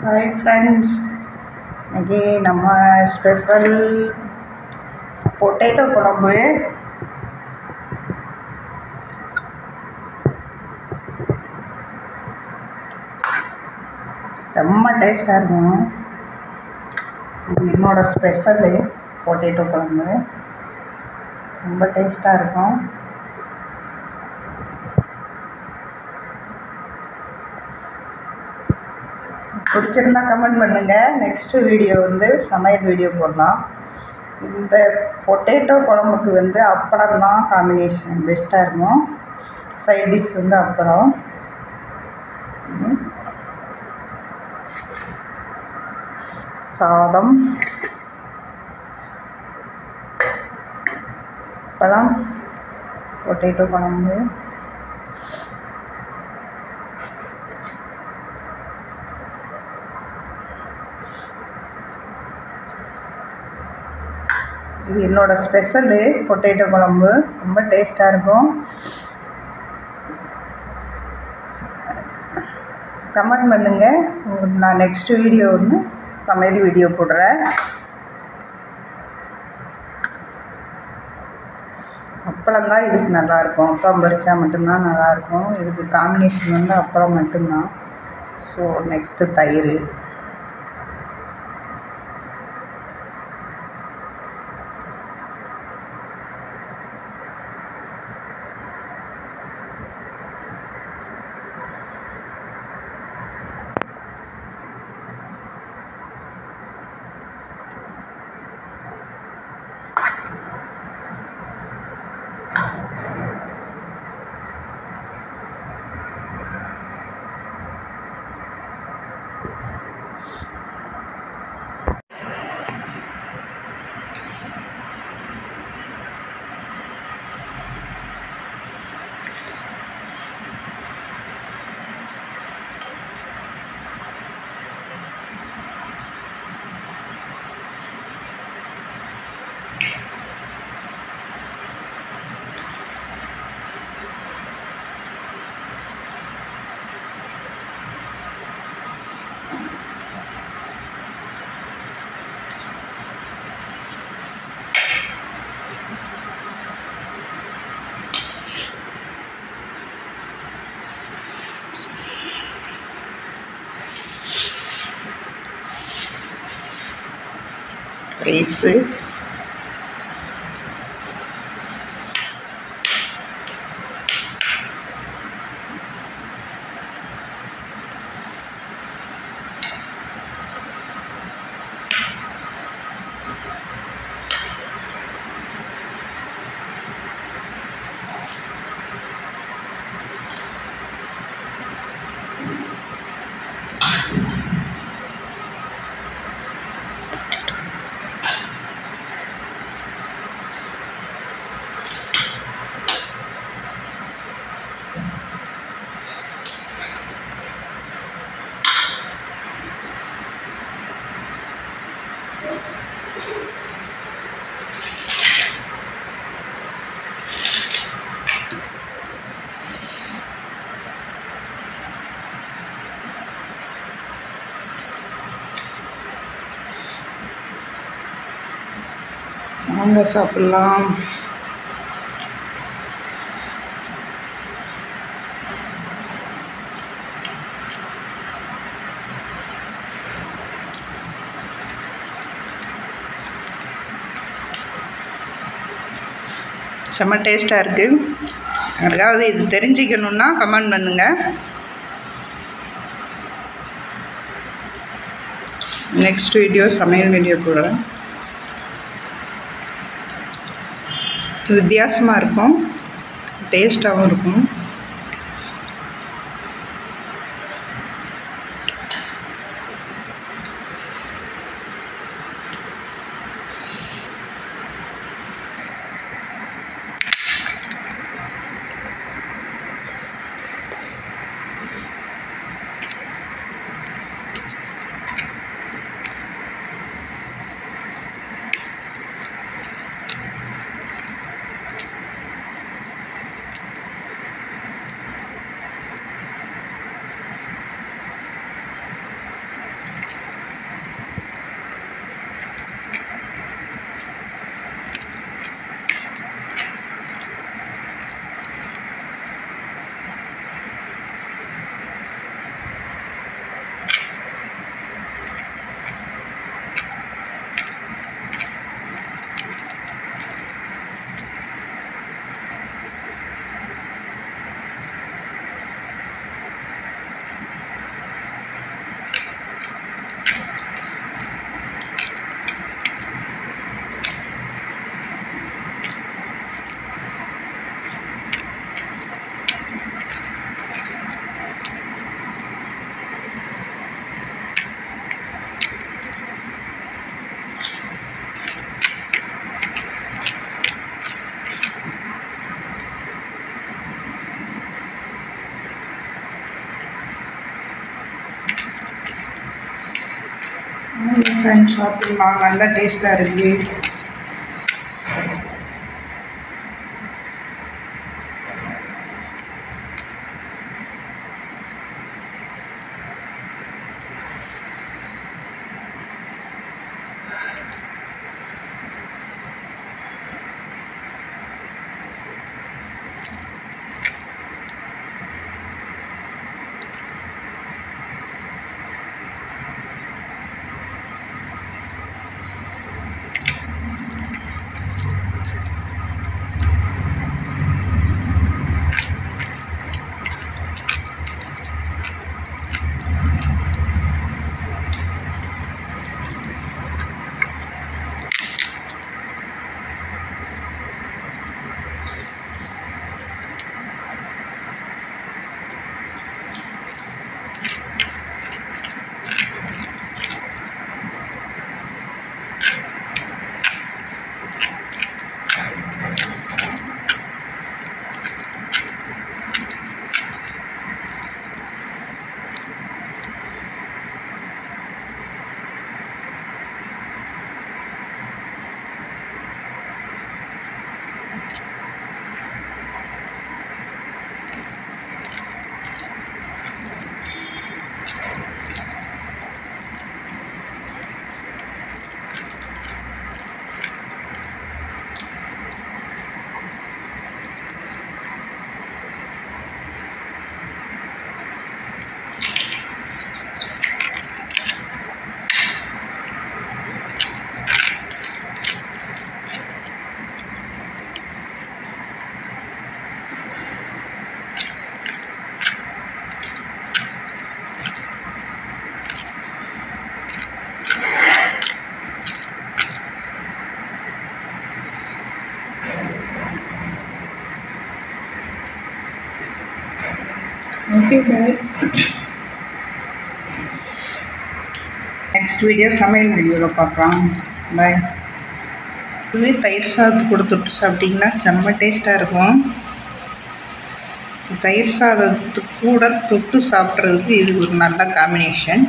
Hi friends இன்னைக்கு நம்ம special potato குழம்பு செம்ம டேஸ்ட்டாக இருக்கும் இது என்னோடய ஸ்பெஷலு பொட்டேட்டோ குழம்பு ரொம்ப டேஸ்ட்டாக இருக்கும் பிடிச்சிருந்தா கமெண்ட் பண்ணுங்கள் நெக்ஸ்ட்டு வீடியோ வந்து சமையல் வீடியோ போடலாம் இந்த பொட்டேட்டோ குழம்புக்கு வந்து அப்பளம் தான் காம்பினேஷன் பெஸ்ட்டாக இருக்கும் சைட் டிஷ் வந்து அப்பளம் ம். சாதம் அப்பளம் பொட்டேட்டோ குழம்பு இது என்னோட ஸ்பெஷலு பொட்டேட்டோ குழம்பு ரொம்ப டேஸ்ட்டாக இருக்கும் கமெண்ட் பண்ணுங்கள் உங்களுக்கு நான் நெக்ஸ்ட் வீடியோ வந்து சமையல் வீடியோ போடுறேன் அப்பளம் தான் இதுக்கு நல்லாயிருக்கும் அப்பளம் பறிச்சா மட்டும்தான் நல்லாயிருக்கும் இதுக்கு காம்பினேஷன் வந்து அப்பளம் மட்டும்தான் ஸோ நெக்ஸ்ட்டு தயிர் ரைஸு வாங்க சாப்பிட்லாம் செம்ம டேஸ்ட்டாக இருக்குது யாருக்காவது இது தெரிஞ்சுக்கணுன்னா கமெண்ட் பண்ணுங்கள் நெக்ஸ்ட் வீடியோ சமையல் வீடியோ போடுறேன் வித்தியாசமாக இருக்கும் டேஸ்ட்டாகவும் இருக்கும் ஃப்ரெண்ட்ஸ் சாப்பிடலாம் நல்லா டேஸ்ட்டாக இருக்குது ஓகே பாய் நெக்ஸ்ட் வீடியோ சமையல் வீடியோவில் பார்க்கலாம் பாய் இதுவே தயிர் சாதத்து கூட தொட்டு சாப்பிட்டிங்கன்னா செம்ம டேஸ்ட்டாக இருக்கும் தயிர் சாதத்து கூட தொட்டு சாப்பிட்றதுக்கு இது ஒரு நல்ல காம்பினேஷன்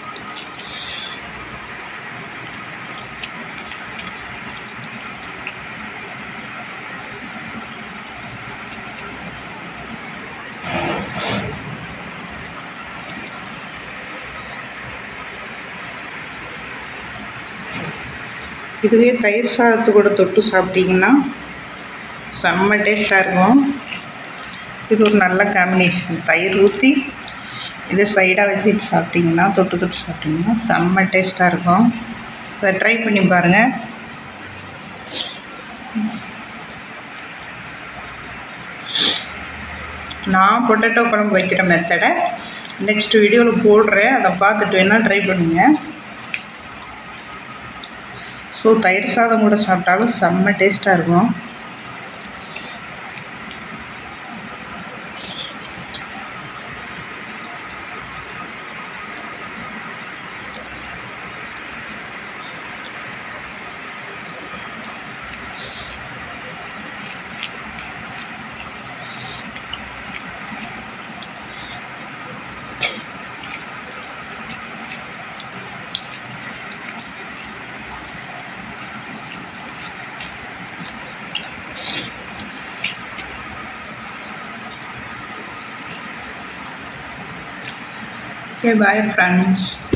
இதுவே தயிர் சாதத்து கூட தொட்டு சாப்பிட்டிங்கன்னா செம்ம டேஸ்ட்டாக இருக்கும் இது ஒரு நல்ல காம்பினேஷன் தயிர் ஊற்றி இதை சைடாக வச்சுட்டு சாப்பிட்டிங்கன்னா தொட்டு தொட்டு சாப்பிட்டிங்கன்னா செம்ம டேஸ்ட்டாக இருக்கும் இதை ட்ரை பண்ணி பாருங்கள் நான் பொட்டேட்டோ குழம்பு வைக்கிற மெத்தடை நெக்ஸ்ட் வீடியோவில் போடுறேன் அதை பார்த்துட்டு வேணால் ட்ரை பண்ணுங்கள் ஸோ தயிர் சாதம் கூட சாப்பிட்டாலும் செம்ம டேஸ்ட்டாக இருக்கும் Okay, bye friends.